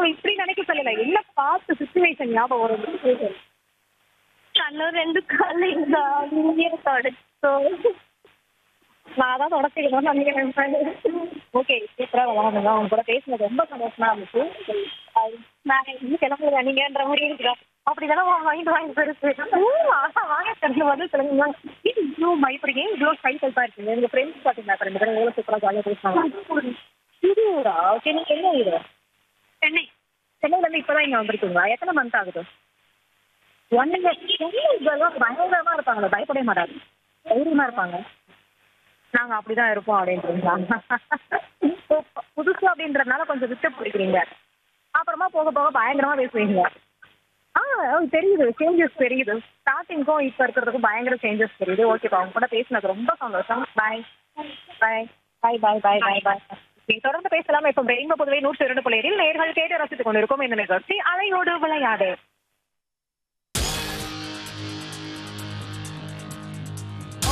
இப்போ இப்படி நினைக்க சொல்லல என்ன பார்த்து சுச்சுவேஷன் ஞாபகம் வரும் situation. கண்ணு ரெண்டு காலு இந்த நீர் தொடச்சோம் நான் அதான் தொடச்சிக்கணும்னு நினைக்கிறேன் ஓகே சூப்பரா விளாடுங்க அவங்க கூட பேசினது ரொம்ப சந்தோஷமா இருந்துச்சு அது நான் இன்னும் கிளம்புறா நீங்கன்ற மாதிரி இருக்குதா அப்படிதானே வாங்கிட்டு வாங்கி பெருசு வாங்க தெரிஞ்சு வந்து சொல்லுங்க இது இவ்வளோ பயப்படுறீங்க இவ்வளோ ஸ்கை டைப்பா இருக்குங்க எங்க ஃப்ரெண்ட்ஸ் பாத்தீங்களா ரெண்டு பேரும் எவ்வளோ சூப்பரா ஜாலியாக பேசுனாங்க இது ஊரா ஓகே நீங்க என்ன ஊரு சென்னை சென்னையில இருந்து இப்பதான் இங்க வந்திருக்கீங்களா எத்தனை மந்த் ஆகுது ஒன் இயர் பயங்கரமா இருப்பாங்களே பயப்படவே மாட்டாங்க தைரியமா இருப்பாங்க நாங்க அப்படிதான் இருப்போம் அப்படின்றீங்களா இப்போ புதுசு அப்படின்றதுனால கொஞ்சம் விட்டு பிடிக்கிறீங்க அப்புறமா போக போக பயங்கரமா பேசுவீங்க ஆ அது தெரியுது சேஞ்சஸ் தெரியுது ஸ்டார்டிங்க்கும் இப்போ இருக்கிறதுக்கும் பயங்கர சேஞ்சஸ் தெரியுது ஓகேப்பா அவங்க கூட பேசினது ரொம்ப சந்தோஷம் பாய் பாய் பாய் பாய் பாய் பாய் பாய் நீ தொடர்ந்து பேசலாம் இப்போ ரெயின்போ பொதுவே நூற்றி இரண்டு புள்ளியில் நேர்கள் கேட்டு ரசித்துக் கொண்டிருக்கும் இந்த நிகழ்ச்சி அலையோடு விளையாடு